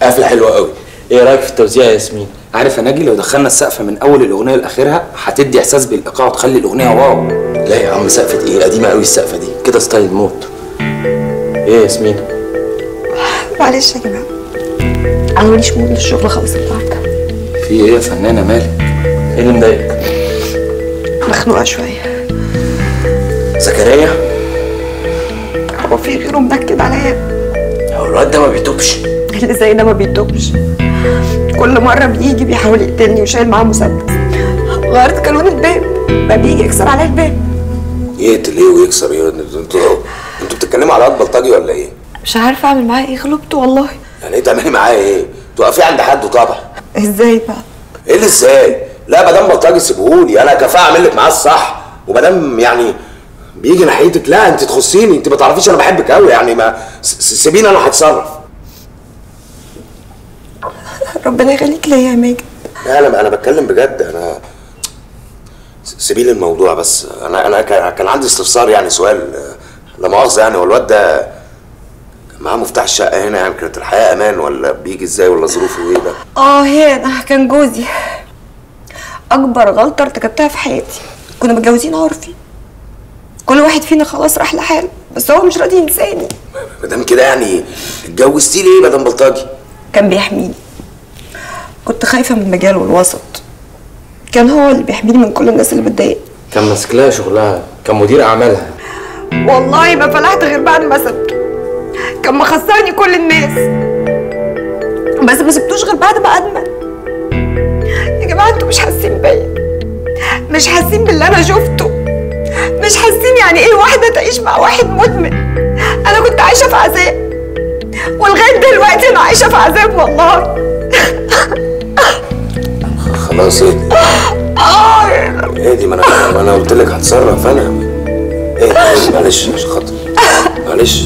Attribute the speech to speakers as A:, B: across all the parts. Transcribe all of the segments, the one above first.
A: قافله حلوه قوي
B: ايه رايك في التوزيع يا ياسمين
A: عارف يا ناجي لو دخلنا السقف من اول الاغنيه لاخرها هتدي احساس بالايقاع وتخلي الاغنيه واو
B: لا يا عم سقفه ايه قديمه قوي السقفه دي كده ستايل موت ايه يا ياسمين
C: معلش يا جماعه انا ماليش مود للشغل خالص النهارده
A: في ايه يا فنانه مالك
B: ايه اللي مضايقك
C: مخنوقه شويه
A: زكريا
C: هو في غيره منكد عليا
A: هو الواد ده ما بيتوبش
C: اللي زي ده ما بيتوبش كل مره بيجي بيحاول يقتلني وشايل معاه مسدس غيرت قانون الباب ما بيجي يكسر عليا الباب
D: يقتل ايه ويكسر ايه انتوا انتوا بتتكلموا على واد بلطجي ولا ايه؟
C: مش عارفه اعمل معاه ايه غلبت والله
D: يعني ايه تعملي معاه ايه؟ توقفيه عند حد طبعا
C: ازاي بقى
D: ايه اللي ازاي؟ لا ما دام بلطجي سيبهولي انا كفاءه اعمل لك معاه الصح وما دام يعني بيجي ناحيتك لا انت تخصيني انت ما تعرفيش انا بحبك قوي يعني ما س- س- سيبيني انا هتصرف
C: ربنا يخليك ليا يا ماجد
D: لا انا انا بتكلم بجد انا س- سيبي لي الموضوع بس انا انا كان كان عندي استفسار يعني سؤال آه، لا مؤاخذه يعني هو الواد ده كان معاه مفتاح الشقه هنا يعني كانت الحياه امان ولا بيجي ازاي ولا ظروفه ايه ده؟
C: اه هنا كان جوزي اكبر غلطه ارتكبتها في حياتي كنا متجوزين عرفي كل واحد فينا خلاص راح لحاله بس هو مش راضي ينساني
D: ما دام كده يعني اتجوزتي ليه مدام بلطجي؟
C: كان بيحميني كنت خايفه من المجال والوسط كان هو اللي بيحميني من كل الناس اللي بتضايق
B: كان ماسك لها شغلها كان مدير اعمالها
C: والله ما فلحت غير بعد ما سبته كان مخسرني كل الناس بس ما سبتوش غير بعد ما ادمن يا جماعه انتوا مش حاسين بيا مش حاسين باللي انا شفته مش حاسين يعني ايه واحده تعيش مع واحد مدمن انا كنت عايشه في عذاب ولغايه دلوقتي انا عايشه في عذاب والله
D: خلاص اهدي
C: اه
D: اهدي ما انا ما انا قلت لك هتصرف انا اهدي اهدي معلش عشان خاطر معلش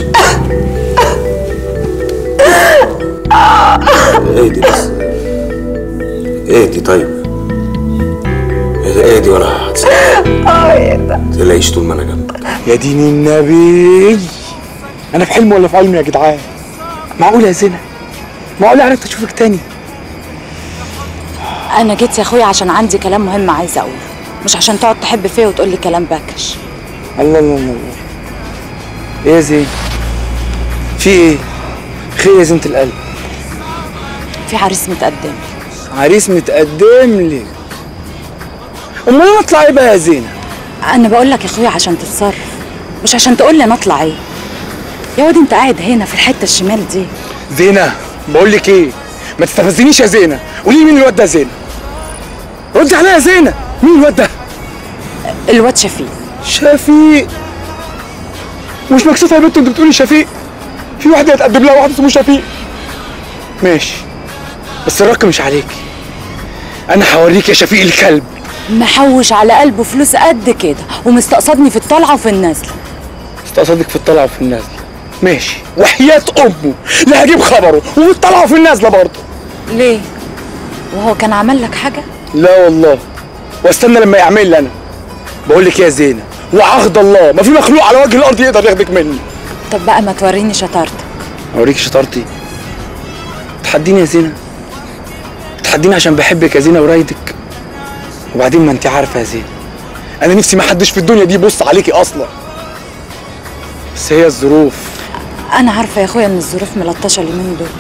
D: اهدي بس اهدي طيب اهدي اهدي وانا هتصرف
C: اه يا ده
D: ما تقلقيش طول ما انا جنبك
E: يا دين النبي انا في حلم ولا في علم يا جدعان معقول يا زينة معقول عرفت اشوفك تاني
F: انا جيت يا اخويا عشان عندي كلام مهم عايزه اقوله مش عشان تقعد تحب فيا وتقول لي كلام باكش
E: الله الله الله الله. ايه يا زين في ايه خير يا زينة القلب
F: في عريس متقدم
E: عريس متقدم لك امال انا اطلع ايه بقى يا زينة
F: انا بقول لك يا اخويا عشان تتصرف مش عشان تقول لي انا اطلع ايه يا واد انت قاعد هنا في الحته الشمال دي
E: زينة بقول لك ايه ما تستفزنيش يا زينة قولي لي مين الواد ده يا زينة ردي عليا يا زينة مين الواد ده
F: الواد شفيق
E: شفيق مش مكسوفه يا بنت انت بتقولي شفيق في واحد هيتقدم لها واحد اسمه شفيق ماشي بس الرك مش عليكي انا هوريك يا شفيق الكلب
F: محوش على قلبه فلوس قد كده ومستقصدني في الطلعه وفي النازله
E: استقصدك في الطلعه وفي النازله ماشي وحياة امه لا هجيب خبره وفي الطلعه وفي النازله برضه
F: ليه وهو كان عمل لك حاجه
E: لا والله واستنى لما يعمل لي انا بقول لك يا زينه وعهد الله ما في مخلوق على وجه الارض يقدر ياخدك مني
F: طب بقى ما توريني شطارتك
E: اوريك شطارتي تحديني يا زينه تحديني عشان بحبك يا زينه ورايدك وبعدين ما انت عارفه يا زينه انا نفسي ما حدش في الدنيا دي يبص عليكي اصلا بس هي الظروف
F: انا عارفه يا اخويا ان الظروف ملطشه اليومين دول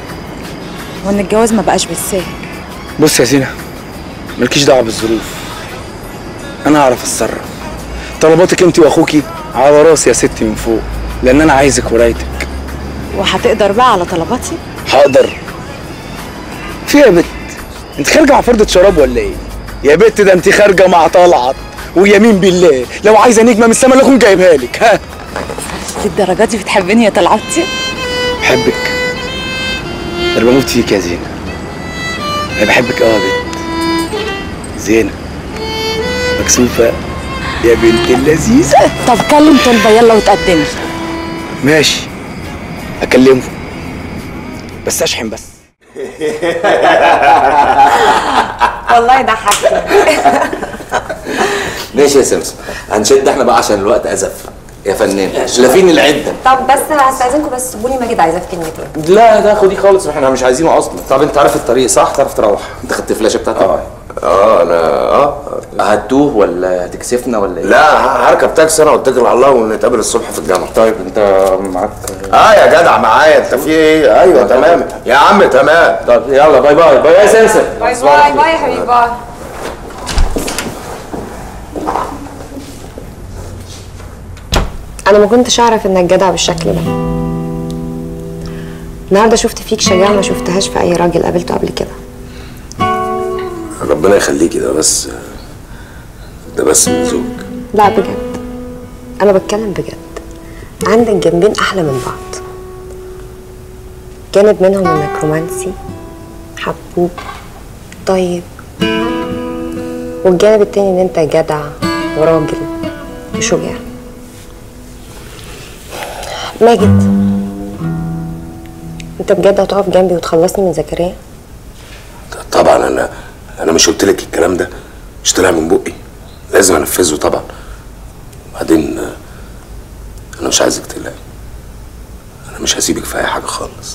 F: وان الجواز ما بقاش بالسهل
E: بص يا زينه مالكيش دعوه بالظروف انا هعرف اتصرف طلباتك انت واخوكي على راسي يا ستي من فوق لان انا عايزك ورايتك
F: وهتقدر بقى على طلباتي
E: هقدر في إيه يا بت انت خارجه مع فردة شراب ولا ايه يا بت ده انت خارجه مع طلعت ويمين بالله لو عايزه نجمه من السما اكون جايبها لك ها
F: للدرجه دي بتحبني يا طلعتي
E: بحبك انا بموت فيك يا زينه انا بحبك اه يا بت زينه مكسوفه يا بنت اللذيذه
F: طب كلم طلبه يلا وتقدمي
E: ماشي اكلمه بس اشحن بس
C: والله ضحكتني
A: ماشي يا سمسم هنشد احنا بقى عشان الوقت ازف
B: يا فنان لافين العده
C: طب بس هستأذنكم بس سيبوني ماجد عايزاه في كلمتين
B: لا ده خدي خالص احنا مش عايزينه اصلا
A: طب انت عارف الطريق صح تعرف تروح
B: انت خدت الفلاشه بتاعتك
A: اه
D: اه انا اه
B: هتوه ولا هتكسفنا ولا ايه
D: لا ه- هركب تاكسي انا واتكل على الله ونتقابل الصبح في الجامعه
B: طيب انت معاك
D: اه يا جدع معايا انت في ايه ايوه تمام يا عم تمام
B: طب يلا باي باي باي يا ساسر
C: باي باي باي يا حبيبي باي انا ما كنتش اعرف انك جدع بالشكل ده النهارده شفت فيك شجاعه ما شفتهاش في اي راجل قابلته قبل كده
D: ربنا يخليكي ده بس ده بس من زوج
C: لا بجد انا بتكلم بجد عندك جنبين احلى من بعض جانب منهم انك رومانسي حبوب طيب والجانب التاني ان انت جدع وراجل وشجاع ماجد انت بجد هتقف جنبي وتخلصني من زكريا
D: طبعا انا انا مش قلت لك الكلام ده مش طلع من بقي لازم انفذه طبعا بعدين آه، انا مش عايزك تقلقي انا مش هسيبك في اي حاجه خالص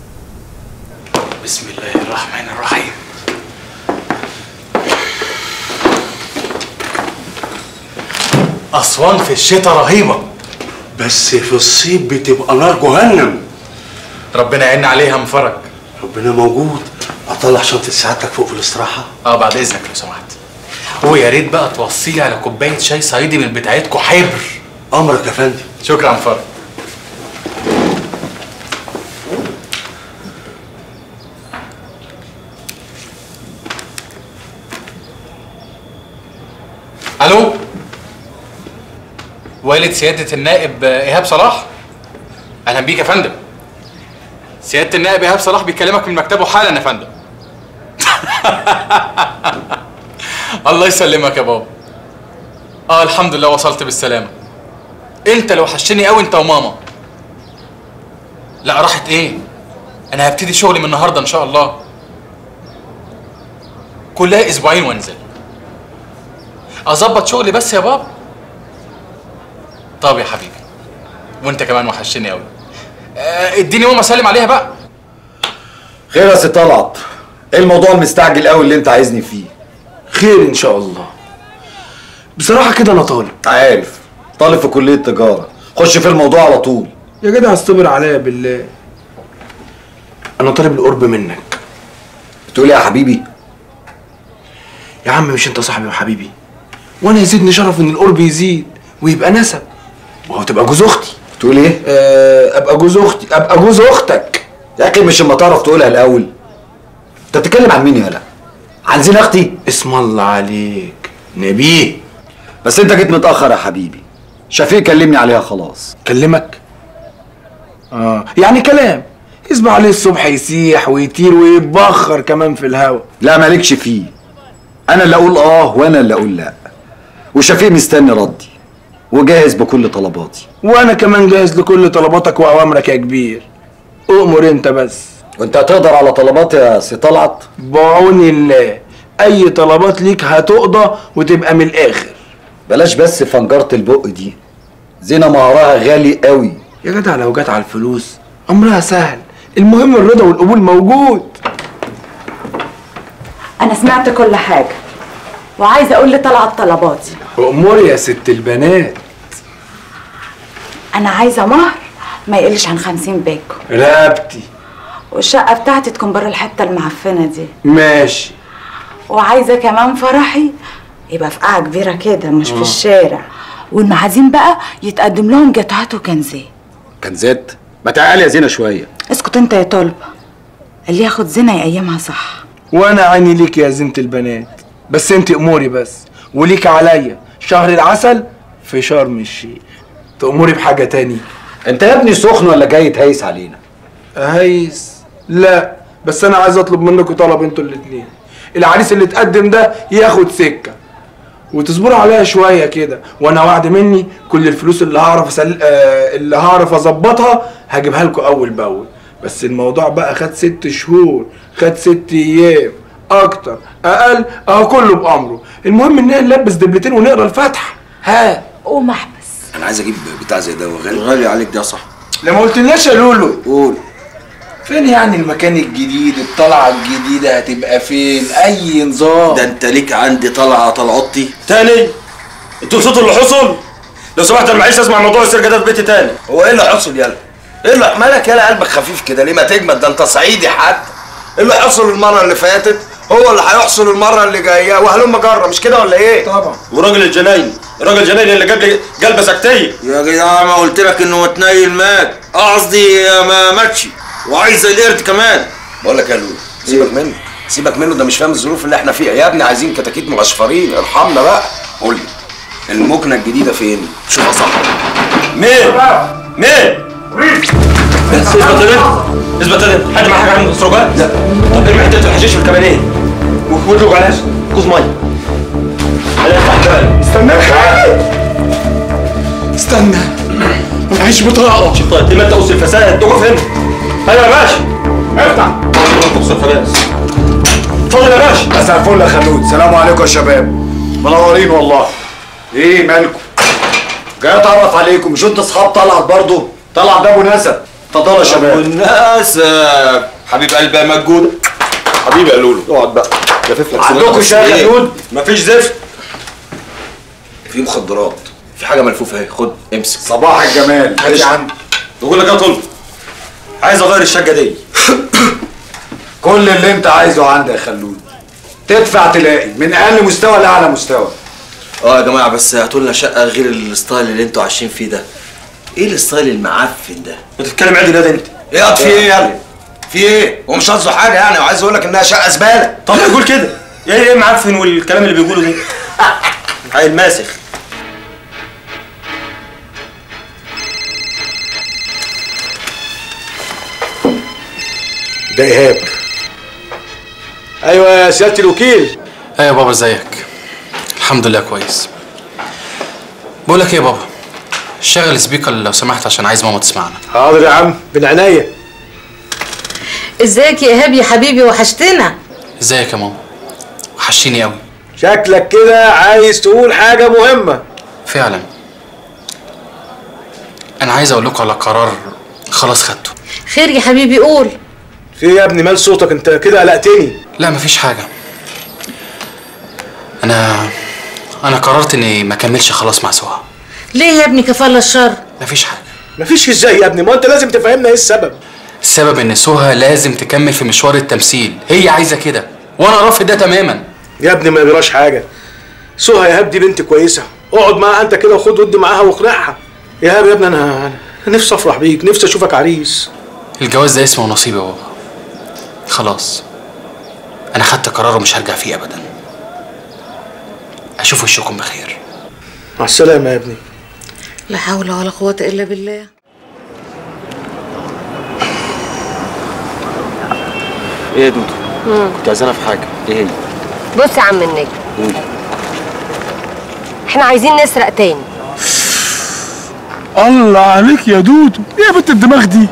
E: بسم الله الرحمن الرحيم
G: أسوان في الشتاء رهيبة بس في الصيف بتبقى نار جهنم
E: ربنا يعين عليها من فرج
G: ربنا موجود أطلع شنطة سعادتك فوق في الاستراحة
E: اه بعد اذنك لو سمحت ويا ريت بقى توصي لي على كوبايه شاي صعيدي من بتاعتكم حبر
G: أمرك يا فندم
E: شكرا فرج الو والد سيادة النائب إيهاب صلاح أهلا بيك يا فندم سيادة النائب إيهاب صلاح بيكلمك من مكتبه حالا يا فندم الله يسلمك يا بابا اه الحمد لله وصلت بالسلامة انت لو وحشتني قوي انت وماما لا راحت ايه انا هبتدي شغلي من النهارده ان شاء الله كلها اسبوعين وانزل اظبط شغلي بس يا بابا طب يا حبيبي وانت كمان وحشتني قوي آه اديني ماما سلم عليها بقى
H: خير يا سي طلعت ايه الموضوع المستعجل قوي اللي انت عايزني فيه
G: خير إن شاء الله بصراحة كده أنا طالب
H: عارف طالب في كلية تجارة خش في الموضوع على طول
G: يا جدع اصطبر عليا بالله أنا طالب القرب منك
H: بتقول ايه يا حبيبي
G: يا عم مش أنت صاحبي وحبيبي وأنا يزيدني شرف إن القرب يزيد ويبقى نسب وهو تبقى جوز أختي
H: بتقول ايه
G: أه أبقى جوز أختي أبقى جوز أختك
H: يا اخي مش اما تعرف تقولها الاول انت بتتكلم عن مين يالا عن زين اختي
G: اسم الله عليك نبيه
H: بس انت جيت متاخر يا حبيبي شفيق كلمني عليها خلاص
G: كلمك اه يعني كلام يصبح عليه الصبح يسيح ويطير ويتبخر كمان في الهوا
H: لا مالكش فيه انا اللي اقول اه وانا اللي اقول لا وشفيق مستني ردي وجاهز بكل طلباتي
G: وانا كمان جاهز لكل طلباتك واوامرك يا كبير اؤمر انت بس
H: وانت هتقدر على طلباتي يا سي طلعت
G: بعون الله اي طلبات ليك هتقضى وتبقى من الاخر
H: بلاش بس فنجرة البق دي زينة مهرها غالي قوي
G: يا جدع لو جت على الفلوس امرها سهل المهم الرضا والقبول موجود
F: انا سمعت كل حاجه وعايزه اقول لطلعت طلباتي
G: اموري يا ست البنات
F: انا عايزه مهر ما يقلش عن خمسين باكو
G: رقبتي
F: والشقه بتاعتي تكون بره الحته المعفنه دي
G: ماشي
F: وعايزه كمان فرحي يبقى في قاعه كبيره كده مش في الشارع والمعازيم بقى يتقدم لهم جاتوهات وكنزات
H: كان زاد ما تعالي يا زينة شوية
F: اسكت انت يا طلبه اللي ياخد زنا يقيمها صح
G: وانا عيني ليك يا زينة البنات بس انت اموري بس وليك عليا شهر العسل في شرم الشيخ تأمري بحاجة تاني
H: انت يا ابني سخن ولا جاي تهيس علينا
G: هيس لا بس انا عايز اطلب منكم طلب انتوا الاتنين العريس اللي اتقدم ده ياخد سكة وتصبروا عليا شوية كده وانا وعد مني كل الفلوس اللي هعرف أسل... آه اللي هعرف اظبطها هجيبها لكم اول باول بس الموضوع بقى خد ست شهور خد ست ايام اكتر اقل اهو كله بامره المهم ان نلبس دبلتين ونقرا الفاتحه ها
F: قوم احبس
D: انا عايز اجيب بتاع زي ده وغالي
B: غالي عليك ده صح
G: لما قلتلناش يا لولو
B: قول
G: فين يعني المكان الجديد الطلعه الجديده هتبقى فين اي نظام
B: ده انت ليك عندي طلعه طلعتي
I: تاني انتوا نسيتوا اللي حصل لو سمحت انا معيش اسمع موضوع السرقه ده في بيتي تاني
D: هو ايه اللي حصل يالا؟ ايه اللي مالك يالا قلبك خفيف كده ليه ما تجمد ده انت صعيدي حتى ايه اللي حصل المره اللي فاتت هو اللي هيحصل المره اللي جايه وهلم جره مش كده ولا ايه؟
G: طبعا
I: وراجل الجناين الراجل الجناين اللي جاب لي قلبه سكتيه
B: يا جدع ما قلت لك انه متنيل مات قصدي ما ماتش وعايز القرد كمان
D: بقول لك يا لولو سيبك منه سيبك منه ده مش فاهم الظروف اللي احنا فيها يا ابني عايزين كتاكيت مغشفرين ارحمنا بقى قول لي المكنه الجديده فين؟ شوفها صح
I: مين؟ مين؟ اثبت لنا اثبت لنا حد معاه حاجه عنده سروجات؟ لا طب ارمي حته الحشيش في الكبانيه واطلق على كوز ميه خلينا تحت بقى
G: استناك خالد استنى معيش بطاقه
I: طيب دي ماده اوصل الفساد تقف هنا ايوه يا باشا
G: افتح
I: توصل خلاص اتفضل يا باشا
H: مساء الفل يا خلود سلام عليكم يا شباب منورين والله ايه مالكم جاي اتعرف عليكم مش انتوا اصحاب طلعت برضه طلعت ده ابو نسب اتفضلوا يا شباب
I: والناس حبيب قلبي يا مجود حبيبي يا لولو اقعد بقى لفف لك
H: عندكم شاي يا خلود
I: مفيش زفت
D: في مخدرات في حاجه ملفوفه اهي خد امسك
H: صباح الجمال
G: هات يا عم
I: بقول لك يا طلب عايز اغير الشقه دي
H: كل اللي انت عايزه عندي يا خلود تدفع تلاقي من اقل مستوى لاعلى مستوى
B: اه يا جماعه بس هاتوا لنا شقه غير الستايل اللي انتوا عايشين فيه ده ايه الستايل المعفن ده
I: بتتكلم عادي ده انت
D: ايه ياض في ايه يالا؟ في ايه؟ هو مش قصده حاجه يعني وعايز اقول لك انها شقه زباله
I: طب يقول كده ايه ايه معفن والكلام اللي بيقوله ده عيل ماسخ
G: ده ايهاب ايوه يا سياده الوكيل
E: ايه يا بابا ازيك الحمد لله كويس بقول لك ايه يا بابا شغل سبيكر لو سمحت عشان عايز ماما تسمعنا
G: حاضر يا عم بالعناية
J: ازيك يا ايهاب يا حبيبي وحشتنا
E: ازيك يا ماما وحشيني قوي
G: شكلك كده عايز تقول حاجة مهمة
E: فعلا انا عايز اقول لكم على قرار خلاص خدته
J: خير يا حبيبي قول
G: في إيه يا ابني مال صوتك انت كده قلقتني
E: لا مفيش حاجه انا انا قررت اني ما اكملش خلاص مع سهى
J: ليه يا ابني كفالة الشر
E: مفيش حاجه
G: مفيش ازاي يا ابني ما انت لازم تفهمنا ايه السبب
E: السبب ان سهى لازم تكمل في مشوار التمثيل هي عايزه كده وانا رافض ده تماما
G: يا ابني ما يجراش حاجة سهى يا هاب دي بنت كويسة اقعد معاها انت كده وخد ودي معاها واقنعها يا هاب يا ابني انا أنا نفسي افرح بيك نفسي اشوفك عريس
E: الجواز ده اسمه نصيب يا بابا خلاص انا خدت قرار ومش هرجع فيه ابدا اشوف وشكم بخير
G: مع السلامة يا ابني
J: لا حول ولا قوة الا بالله
B: ايه يا دودو كنت عايزانا في حاجه ايه هي
K: بص يا عم النجم
B: قولي
K: احنا عايزين نسرق تاني
G: الله عليك يا دودو ايه يا بنت الدماغ دي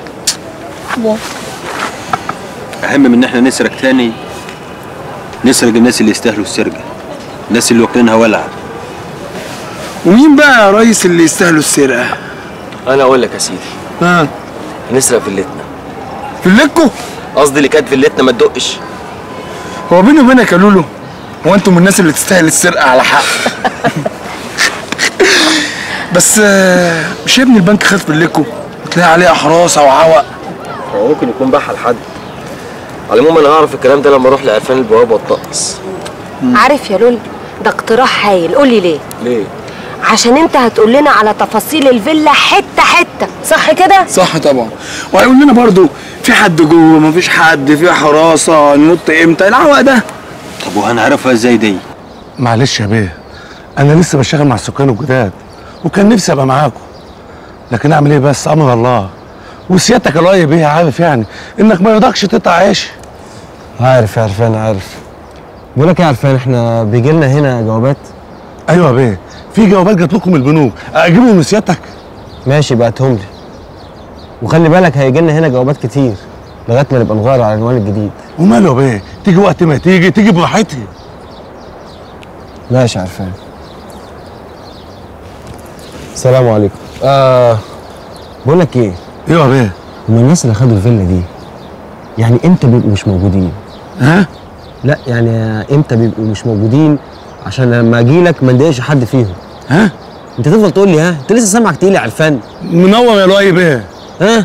L: اهم من ان احنا نسرق تاني نسرق الناس اللي يستاهلوا السرقه الناس اللي واكلينها ولع
G: ومين بقى يا ريس اللي يستاهلوا السرقة
B: انا اقول لك يا سيدي
G: ها
B: هنسرق فيلتنا
G: فيلتكو
B: قصدي اللي كانت فيلتنا ما تدقش
G: هو بيني وبينك يا لولو هو انتم من الناس اللي تستاهل السرقة على حق بس آه، مش يا ابني البنك خد فيلتكو وتلاقي عليه حراسة وعوق
B: هو ممكن يكون باعها لحد على العموم انا هعرف الكلام ده لما اروح لعرفان البوابه واتطقس
K: عارف يا لول ده اقتراح هايل قولي ليه
B: ليه
K: عشان انت هتقول لنا على تفاصيل الفيلا حته حته صح كده
G: صح طبعا وهيقول لنا برضو في حد جوه مفيش حد في حراسة ننط امتى العوق ده
L: طب وهنعرفها ازاي دي
M: معلش يا بيه انا لسه بشتغل مع السكان الجداد وكان نفسي ابقى معاكم لكن اعمل ايه بس امر الله وسيادتك الراي بيه عارف يعني انك ما يرضكش تقطع عيش
N: عارف يا عرفان عارف بقول لك يا عرفان احنا بيجي لنا هنا جوابات
M: ايوه يا بيه في جوابات جات لكم من البنوك اجيبهم من سيادتك
N: ماشي بعتهم لي وخلي بالك هيجي لنا هنا جوابات كتير لغايه ما نبقى نغير على العنوان الجديد
M: وماله يا بيه تيجي وقت ما تيجي تيجي براحتي
N: ماشي يا عرفان السلام عليكم آه بقول لك ايه
M: ايوه يا بيه
N: هما الناس اللي خدوا الفيلا دي يعني امتى بيبقوا مش موجودين
M: ها
N: لا يعني امتى بيبقوا مش موجودين عشان لما اجي لك ما نضايقش حد فيهم
M: ها
N: انت تفضل تقول لي ها انت لسه سامعك تقيل على الفن
M: منوم يا لؤي بيه
N: ها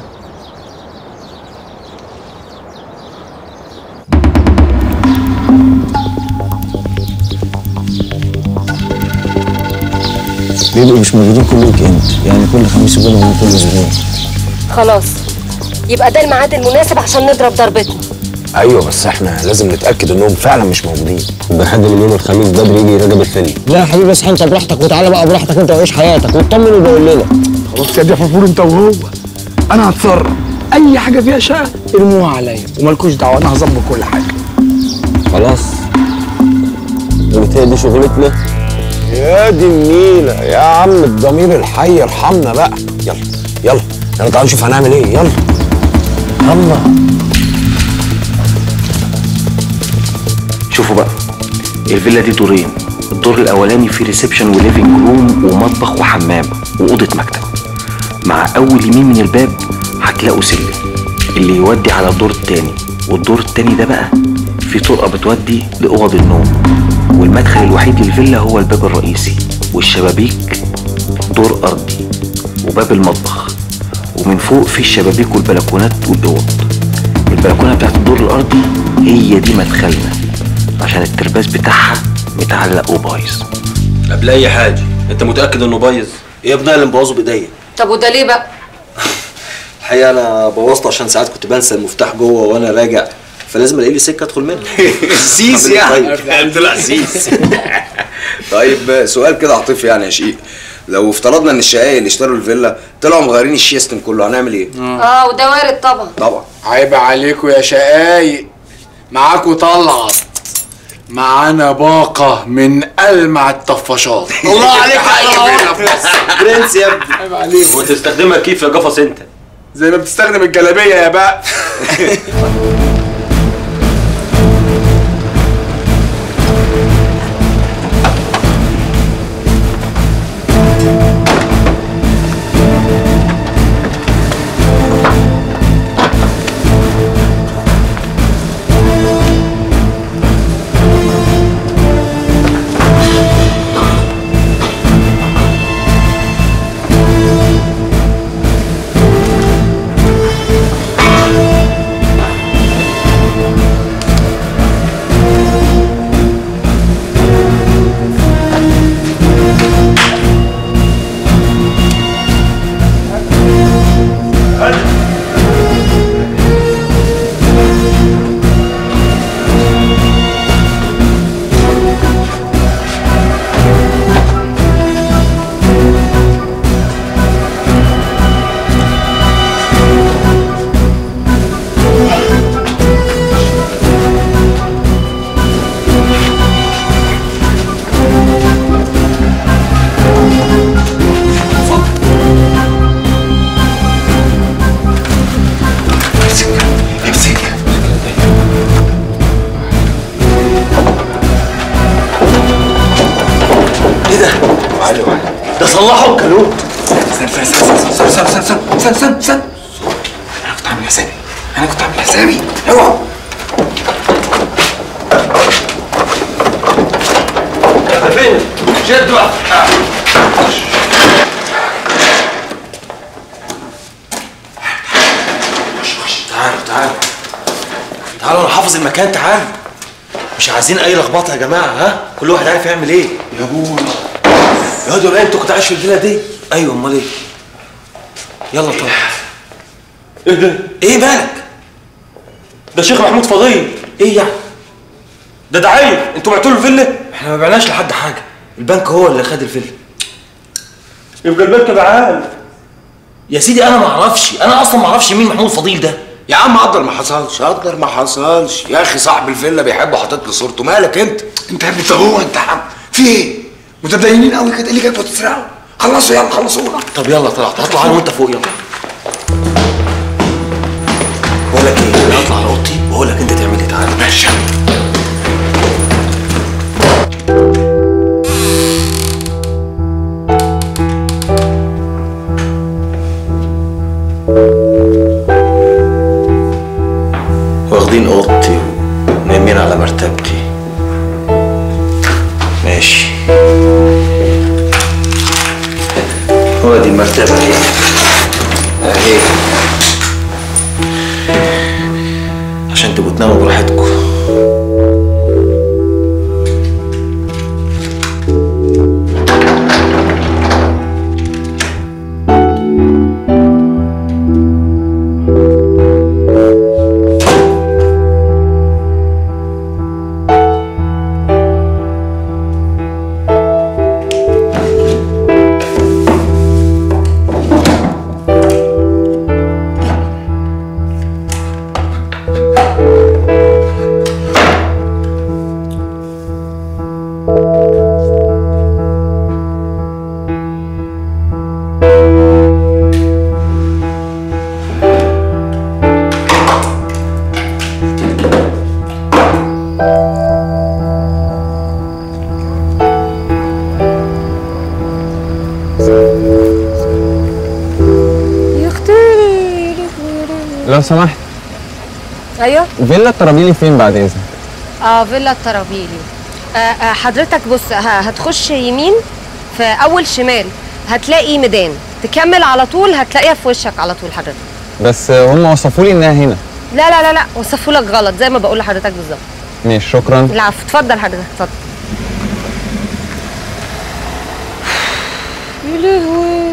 N: بيبقوا مش موجودين كل ويك اند يعني كل خميس وجمعه كل اسبوع
K: خلاص يبقى ده الميعاد المناسب عشان نضرب ضربتنا
D: ايوه بس احنا لازم نتاكد انهم فعلا مش موجودين
N: يبقى حد من يوم الخميس بدري يجي يراقب الفيلم لا يا حبيبي اصحى انت براحتك وتعالى بقى براحتك انت وعيش حياتك واطمن وبقول لنا
E: خلاص يا دي فرفور انت وهو انا هتصرف اي حاجه فيها شقه ارموها عليا ومالكوش دعوه انا هظبط كل حاجه
N: خلاص قلت هي دي شغلتنا
D: يا دي النيلة يا عم الضمير الحي ارحمنا بقى يلا يلا يلا تعالوا نشوف هنعمل ايه يلا يلا
A: شوفوا بقى الفيلا دي دورين الدور الاولاني فيه ريسبشن وليفنج روم ومطبخ وحمام واوضه مكتب مع اول يمين من الباب هتلاقوا سلم اللي يودي على الدور التاني والدور التاني ده بقى فيه طرقه بتودي لاوض النوم والمدخل الوحيد للفيلا هو الباب الرئيسي والشبابيك دور ارضي وباب المطبخ ومن فوق في الشبابيك والبلكونات والاوض البلكونه بتاعت الدور الارضي هي دي مدخلنا عشان الترباس بتاعها متعلق وبايظ
B: قبل اي حاجه انت متاكد انه بايظ ايه يا ابني اللي مبوظه بايديا
K: طب وده ليه بقى
B: الحقيقه انا بوظته عشان ساعات كنت بنسى المفتاح جوه وانا راجع فلازم الاقي لي سكه ادخل منها
D: سيس يعني
B: طيب.
D: طلع سيس طيب سؤال كده عاطفي يعني يا شقيق لو افترضنا ان الشقايق اللي اشتروا الفيلا طلعوا مغيرين الشيستم كله هنعمل ايه؟
K: اه وده وارد طبعا
D: طبعا
G: عيب عليكم يا شقايق معاكوا طلعت معانا باقة من ألمع الطفاشات الله عليك يا
B: برنس يا ابني
G: عيب عليك
I: وتستخدمها كيف يا جفص انت
G: زي ما بتستخدم الجلابية يا بقى
B: ده صلحوا الكالوت
E: استنى استنى استنى استنى استنى استنى استنى استنى استنى انا كنت عامل حسابي انا كنت عامل حسابي اوعى
I: فين؟ شد بقى
B: تعالوا تعالوا تعالوا انا حافظ المكان تعالوا مش عايزين اي لخبطه يا جماعه ها كل واحد عارف يعمل ايه يا ابوي يا دول انت كنت عايش في الفيلا دي ايوه امال ايه يلا طب
I: ايه ده؟
B: ايه مالك
I: ده شيخ محمود فضيل
B: ايه يعني
I: ده دعاية انتوا بعتوا له الفيلا؟
B: احنا ما بعناش لحد حاجه البنك هو اللي خد الفيلا
I: يبقى البنك بعان
B: يا سيدي انا ما اعرفش انا اصلا ما اعرفش مين محمود فضيل ده
D: يا عم قدر ما حصلش قدر ما حصلش يا اخي صاحب الفيلا بيحب حاطط لي صورته مالك انت
E: انت يا ابني هو انت يا عم في ايه؟ متدينين قوي كده ايه اللي جايبكم تسرقوا؟ خلصوا يلا خلصونا
B: طب يلا طلعت هطلع انا وانت فوق يلا بقول لك ايه انا هطلع على اوضتي واقول لك انت تعمل ايه تعالى
E: ماشي
B: اتنين على مرتبتي ماشي هو دي المرتبة اهي اهي عشان تبقوا تناموا براحتكم
K: يا اختي
N: لو سمحت
K: ايوه
N: فيلا الترابيلي فين بعد اذنك
K: اه فيلا الترابيلي آه آه حضرتك بص ه- هتخش يمين في اول شمال هتلاقي ميدان تكمل على طول هتلاقيها في وشك على طول حضرتك
N: بس هم وصفوا لي انها هنا
K: لا لا لا لا وصفوا لك غلط زي ما بقول لحضرتك بالظبط
N: ماشي شكرا
K: العفو اتفضل حضرتك اتفضل يا لهوي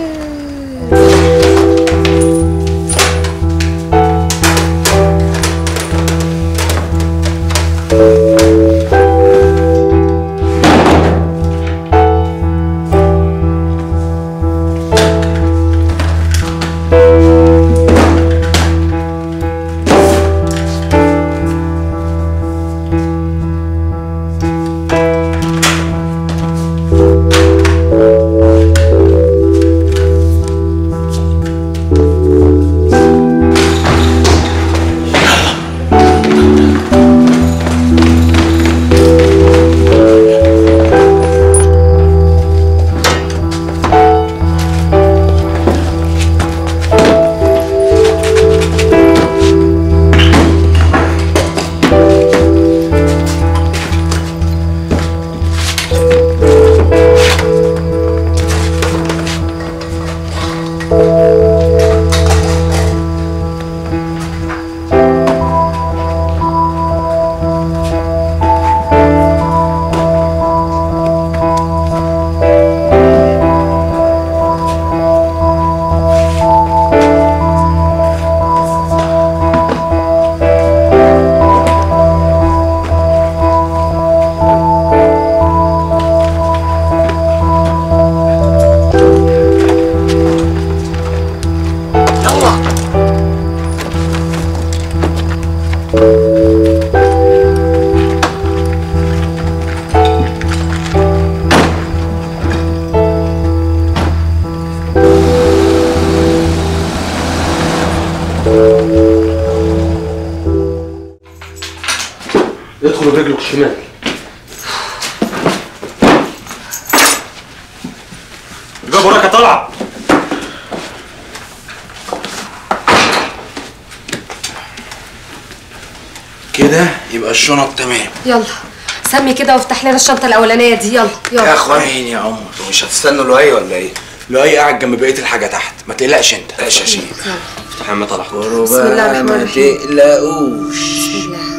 B: ادخلوا برجلك الشمال
I: جاب وراك يا طلعت
B: كده يبقى الشنط تمام
K: يلا سمي كده وافتح لنا الشنطه الاولانيه دي يلا يلا
B: يا اخوين يا عمر مش هتستنوا لؤي ولا ايه؟ لؤي قاعد جنب بقيه الحاجه تحت ما تقلقش انت تقلقش يا شيخ
I: افتح يا عم طلعت
K: بسم الله الرحمن
B: ما
K: الرحيم.
B: تقلقوش
K: بسم الله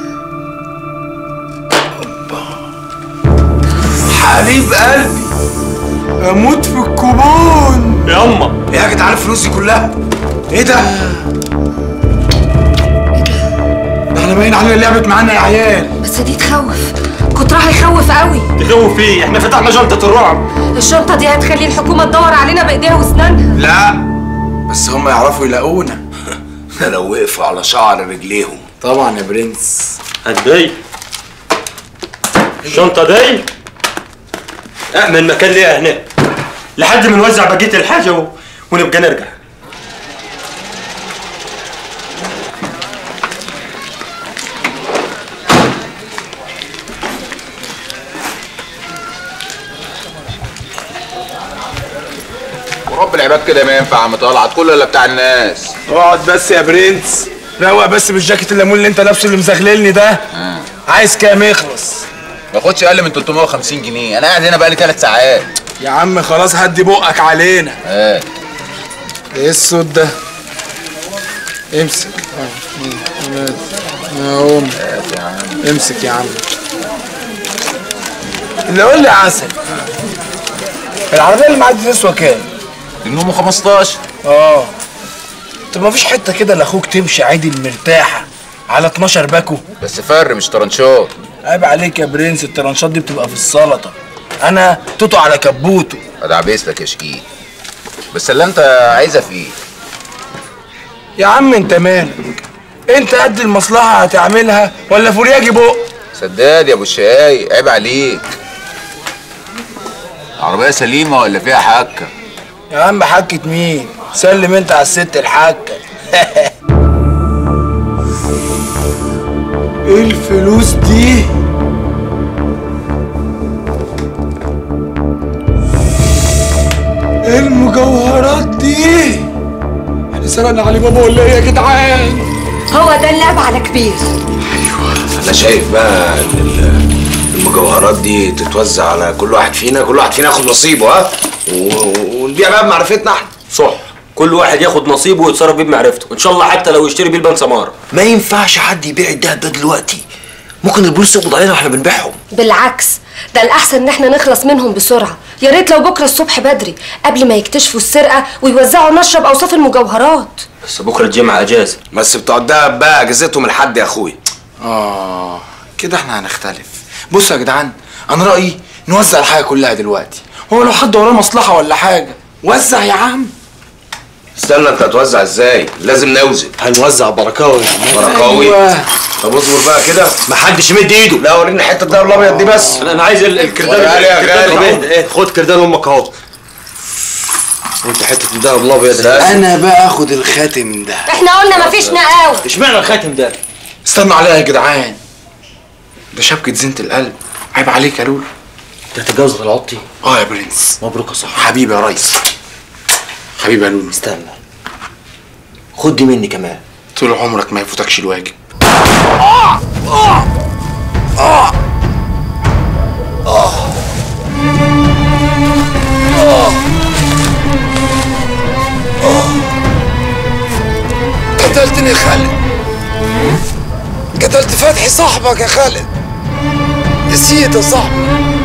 B: حبيب قلبي اموت في الكوبون
I: يا اما
B: يا جدعان الفلوس دي كلها ايه ده؟ ده احنا باين علينا لعبت معانا يا عيال
K: بس دي تخوف كترها يخوف قوي
I: تخوف ايه احنا فتحنا شنطه الرعب
K: الشنطه دي هتخلي الحكومه تدور علينا بايديها واسنانها
B: لا بس هم يعرفوا يلاقونا ده لو وقفوا على شعر رجليهم طبعا يا برنس
I: هدي الشنطه دي اعمل مكان ليها هناك لحد ما نوزع بقيه الحاجه و... ونبقى نرجع
O: ورب العباد كده ما ينفع يا عم طلعت كله الا بتاع الناس
G: اقعد بس يا برنس روق بس بالجاكيت الليمون اللي انت لابسه اللي مزغللني ده عايز كام يخلص
O: ما اخدش اقل من 350 جنيه انا قاعد هنا بقالي ثلاث ساعات
G: يا عم خلاص هدي بقك علينا
O: ايه
G: ايه الصوت ده امسك اه مم. يا ام امسك يا عم اللي قول لي يا عسل العربيه اللي معاك دي تسوى كام؟
O: النوم 15
G: اه طب ما فيش حته كده لاخوك تمشي عادل مرتاحه على 12 باكو
O: بس فر مش طرنشات
G: عيب عليك يا برنس الترنشات دي بتبقى في السلطه انا توتو على كبوته
O: ادعبس لك يا شقيق بس اللي انت عايزها في ايه؟
G: يا عم انت مالك انت قد المصلحه هتعملها ولا فورياجي بق
O: سداد يا ابو الشقايق عيب عليك عربية سليمة ولا فيها حكة؟
G: يا عم حكة مين سلم انت على الست الحكة ايه الفلوس دي ايه المجوهرات دي احنا سرقنا علي بابا ولا ايه يا جدعان
C: هو ده اللعب على كبير
D: انا شايف بقى ان ال- المجوهرات دي تتوزع على كل واحد فينا كل واحد فينا ياخد نصيبه ها و- ونبيع بقى بمعرفتنا احنا
I: صح كل واحد ياخد نصيبه ويتصرف بيه بمعرفته ان شاء الله حتى لو يشتري بيه البان سماره
B: ما ينفعش حد يبيع الدهب ده دلوقتي ممكن البوليس يقبض علينا واحنا بنبيعهم
K: بالعكس ده الاحسن ان احنا نخلص منهم بسرعه يا ريت لو بكره الصبح بدري قبل ما يكتشفوا السرقه ويوزعوا نشرب اوصاف المجوهرات
I: بس بكره الجمعه اجازه
D: بس بتوع الدهب بقى اجازتهم الحد يا اخويا
G: اه كده احنا هنختلف بصوا يا جدعان انا رايي نوزع الحاجه كلها دلوقتي هو لو حد وراه مصلحه ولا حاجه وزع يا عم
D: استنى انت هتوزع ازاي لازم نوزن
B: هنوزع بركاوي
D: بركاوي
G: أيوة.
D: طب اصبر بقى كده
B: محدش يمد ايده
D: لا وريني حته الدهب الابيض دي بس
I: انا انا عايز ال- الكردان
D: وريها لي يا
I: الكردان
D: غالي.
I: الأبيض.
B: ايه خد كردان امك اهو انت حته الدهب الابيض ده
G: انا بقى اخد الخاتم ده
K: احنا قلنا مفيش نقاوه
B: اشمعنى الخاتم ده
G: استنوا عليا يا جدعان ده شبكه زينه القلب عيب عليك يا لولو
B: انت هتتجوز العطي
G: اه يا برنس
B: مبروك يا صاحبي
G: حبيبي يا ريس حبيبي يا لولو
B: استنى خد دي مني كمان
G: طول عمرك ما يفوتكش الواجب
P: قتلتني يا خالد قتلت فتحي صاحبك يا خالد نسيت يا صاحبي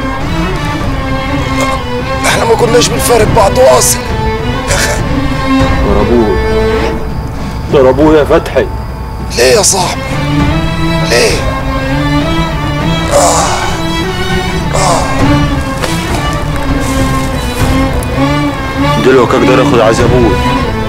P: احنا ما كناش بنفارق بعض واصل يا خالد
L: ضربوه ضربوه يا فتحي
P: ليه يا صاحبي ليه
L: دلوقتي اقدر اخد عزبوه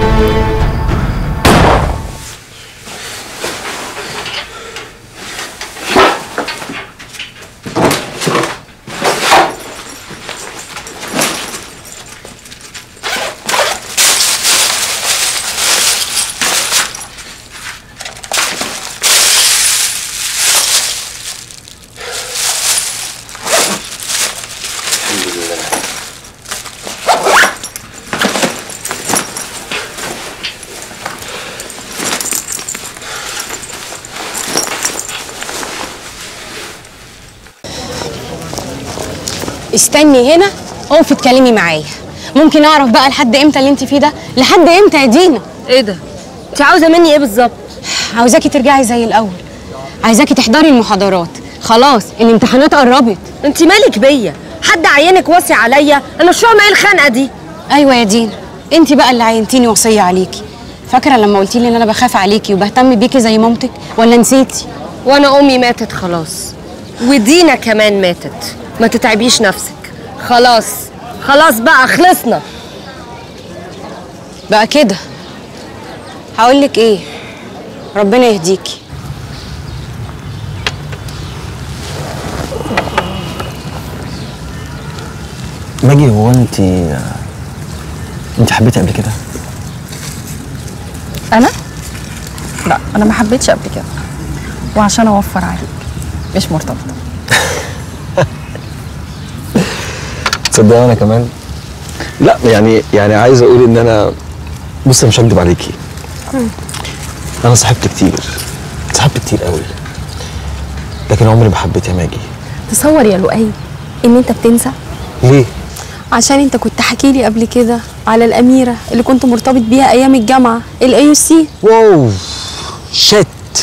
Q: استني هنا اقفي اتكلمي معايا ممكن اعرف بقى لحد امتى اللي انت فيه ده لحد امتى يا دينا
K: ايه ده انت عاوزه مني ايه بالظبط
Q: عاوزاكي ترجعي زي الاول عايزاكي تحضري المحاضرات خلاص الامتحانات قربت
K: انت مالك بيا حد عينك وصي عليا انا مش فاهمه ايه الخنقه دي
Q: ايوه يا دينا انت بقى اللي عينتيني وصيه عليكي فاكره لما قلتي لي ان انا بخاف عليكي وبهتم بيكي زي مامتك ولا نسيتي
K: وانا امي ماتت خلاص ودينا كمان ماتت ما تتعبيش نفسك خلاص خلاص بقى خلصنا
Q: بقى كده هقولك ايه ربنا يهديكي
N: ماجي هو انت انت حبيتي قبل كده؟
R: انا لا انا ما حبيتش قبل كده وعشان اوفر عليك مش مرتبطه
N: تصدق انا كمان؟ لا يعني يعني عايز اقول ان انا بص مش هكدب عليكي انا صاحبت كتير صاحبت كتير قوي لكن عمري ما حبيت يا ماجي
Q: تصور يا لؤي ان انت بتنسى
N: ليه
Q: عشان انت كنت حكي لي قبل كده على الاميره اللي كنت مرتبط بيها ايام الجامعه الاي يو سي
N: واو شت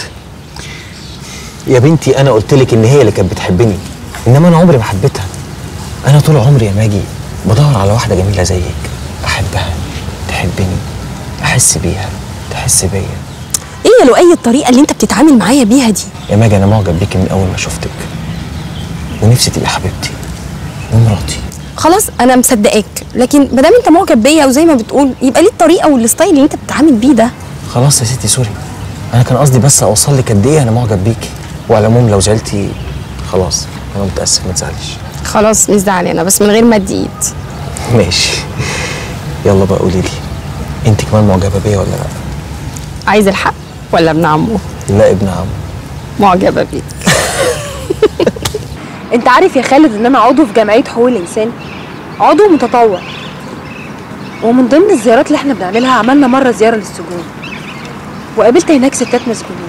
N: يا بنتي انا قلت لك ان هي اللي كانت بتحبني انما انا عمري ما حبيتها انا طول عمري يا ماجي بدور على واحده جميله زيك احبها تحبني احس بيها تحس بيا
Q: ايه يا لؤي الطريقه اللي انت بتتعامل معايا بيها دي
N: يا ماجي انا معجب بيكي من اول ما شفتك ونفسي تبقي حبيبتي ومراتي
Q: خلاص انا مصدقاك لكن ما دام انت معجب بيا وزي ما بتقول يبقى ليه الطريقه والستايل اللي انت بتتعامل بيه ده
N: خلاص يا ستي سوري انا كان قصدي بس اوصل لك قد ايه انا معجب بيكي وعلى العموم لو زعلتي خلاص انا متاسف ما تزعليش
Q: خلاص مش زعلانه بس من غير ما ادي ايد
N: ماشي يلا بقى قولي لي انت كمان معجبه بيا ولا لا
Q: عايز الحق ولا ابن عمه
N: لا ابن عم
Q: معجبه بيك
R: انت عارف يا خالد ان انا عضو في جمعيه حقوق الانسان عضو متطوع ومن ضمن الزيارات اللي احنا بنعملها عملنا مره زياره للسجون وقابلت هناك ستات مسجونين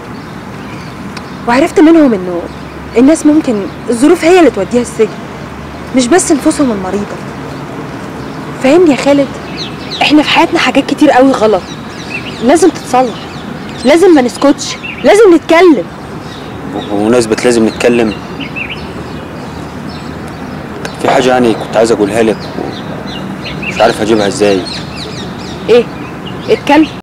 R: وعرفت منهم انه الناس ممكن الظروف هي اللي توديها السجن مش بس نفوسهم المريضه فاهمني يا خالد احنا في حياتنا حاجات كتير قوي غلط لازم تتصلح لازم ما نسكتش لازم نتكلم
L: بمناسبة لازم نتكلم في حاجة يعني كنت عايز أقولها لك مش عارف أجيبها إزاي
R: ايه اتكلم